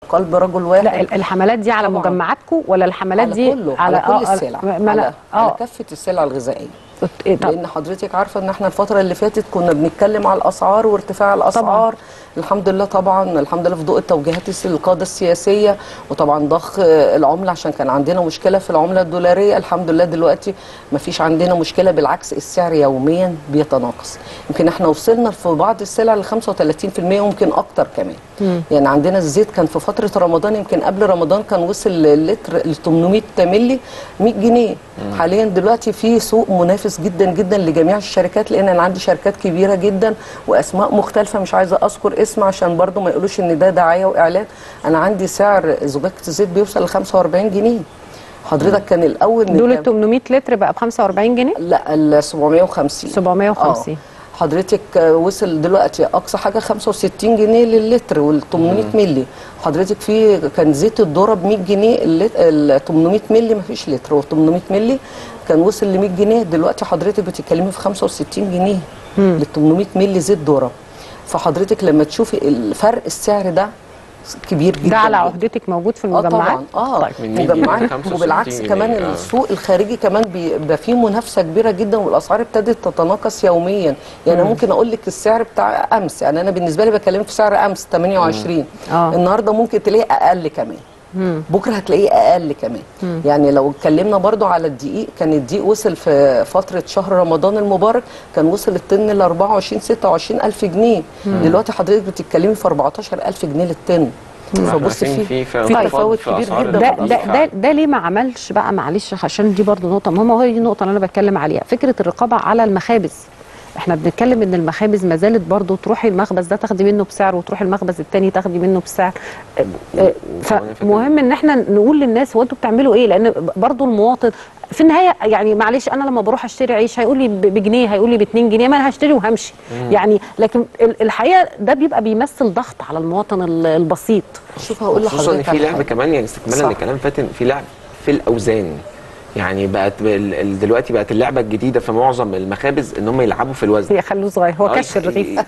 قلب رجل واحد لا ال- الحملات دي على طبعاً. مجمعاتكم ولا الحملات على دي كله على, كل آه، السلع ما أنا- على, على اه كافه السلع الغذائيه إيه، طب لان حضرتك عارفه ان احنا الفتره اللي فاتت كنا بنتكلم على الاسعار وارتفاع الاسعار الحمد لله طبعا الحمد لله في ضوء التوجيهات الس- القاده السياسيه وطبعا ضخ آه، العمله عشان كان عندنا مشكله في العمله الدولاريه الحمد لله دلوقتي ما فيش عندنا مشكله بالعكس السعر يوميا بيتناقص يمكن احنا وصلنا في بعض السلع ل 35% ويمكن اكتر كمان يعني عندنا الزيت كان في فتره رمضان يمكن قبل رمضان كان وصل اللتر ل 800 مللي 100 جنيه حاليا دلوقتي في سوق منافس جدا جدا لجميع الشركات لان انا عندي شركات كبيره جدا واسماء مختلفه مش عايزه اذكر اسم عشان برضو ما يقولوش ان ده دعايه واعلان انا عندي سعر زجاجه الزيت بيوصل ل 45 جنيه حضرتك كان الاول دول نتكلم- ال 800 لتر بقى ب 45 جنيه لا ال 750 750 آه. حضرتك آه، وصل دلوقتي اقصى حاجه 65 جنيه للتر وال 800 مللي حضرتك في كان زيت الذره ب 100 جنيه اللت- ال 800 مللي ما فيش لتر و 800 مللي كان وصل ل 100 جنيه دلوقتي حضرتك بتتكلمي في 65 جنيه لل 800 مللي زيت ذره فحضرتك لما تشوفي الفرق السعر ده كبير جدا ده على جداً. عهدتك موجود في اه المجمعات طبعا اه طيب. من 100 جنيه مجمعات ل 65 وبالعكس جنيه. كمان آه. السوق الخارجي كمان بيبقى فيه منافسه كبيره جدا والاسعار ابتدت تتناقص يوميا يعني أنا ممكن اقول لك السعر بتاع امس يعني انا بالنسبه لي بكلمك في سعر امس 28 آه. النهارده ممكن تلاقيه اقل كمان بكره هتلاقيه اقل كمان يعني لو اتكلمنا برضو على الدقيق كان الدقيق وصل في فتره شهر رمضان المبارك كان وصل الطن ل 24 26 الف جنيه دلوقتي حضرتك بتتكلمي في 14 الف جنيه للطن احنا فبص عارفين في في في انخفاض تفاوت في كبير أسعار جدا ده الدقيق ده ده, ده ليه ما عملش بقى معلش عشان دي برضو نقطه مهمه وهي دي النقطه اللي انا بتكلم عليها فكره الرقابه على المخابز احنا بنتكلم ان المخابز ما زالت برضو تروحي المخبز ده تاخدي منه بسعر وتروحي المخبز التاني تاخدي منه بسعر اه، اه، فمهم ان احنا نقول للناس هو انتوا بتعملوا ايه لان برضو المواطن في النهايه يعني معلش انا لما بروح اشتري عيش هيقول لي ب- بجنيه هيقول لي ب 2 جنيه ما انا هشتري وهمشي يعني لكن ال- الحقيقه ده بيبقى بيمثل ضغط على المواطن ال- البسيط شوف هقول خصوصا ان لحضرتك في على لعب حاجة. كمان يعني استكمالا صح. لكلام فاتن في لعب في الاوزان يعني بقت ال- ال- دلوقتي بقت اللعبه الجديده في معظم المخابز ان هم يلعبوا في الوزن هي خلوه صغير هو آه، كش الرغيف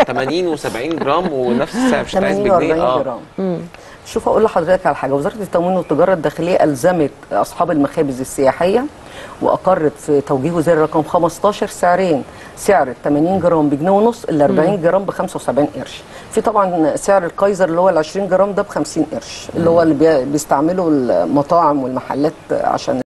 80 و70 جرام ونفس السعر مش عايز 80 بجنيه و40 اه جرام شوف اقول لحضرتك على حاجه وزاره التموين والتجاره الداخليه الزمت اصحاب المخابز السياحيه واقرت في توجيه وزاري رقم 15 سعرين سعر 80 جرام بجنيه ونص ال 40 جرام ب 75 قرش في طبعا سعر الكايزر اللي هو ال 20 جرام ده ب 50 قرش اللي هو اللي بي- بيستعمله المطاعم والمحلات عشان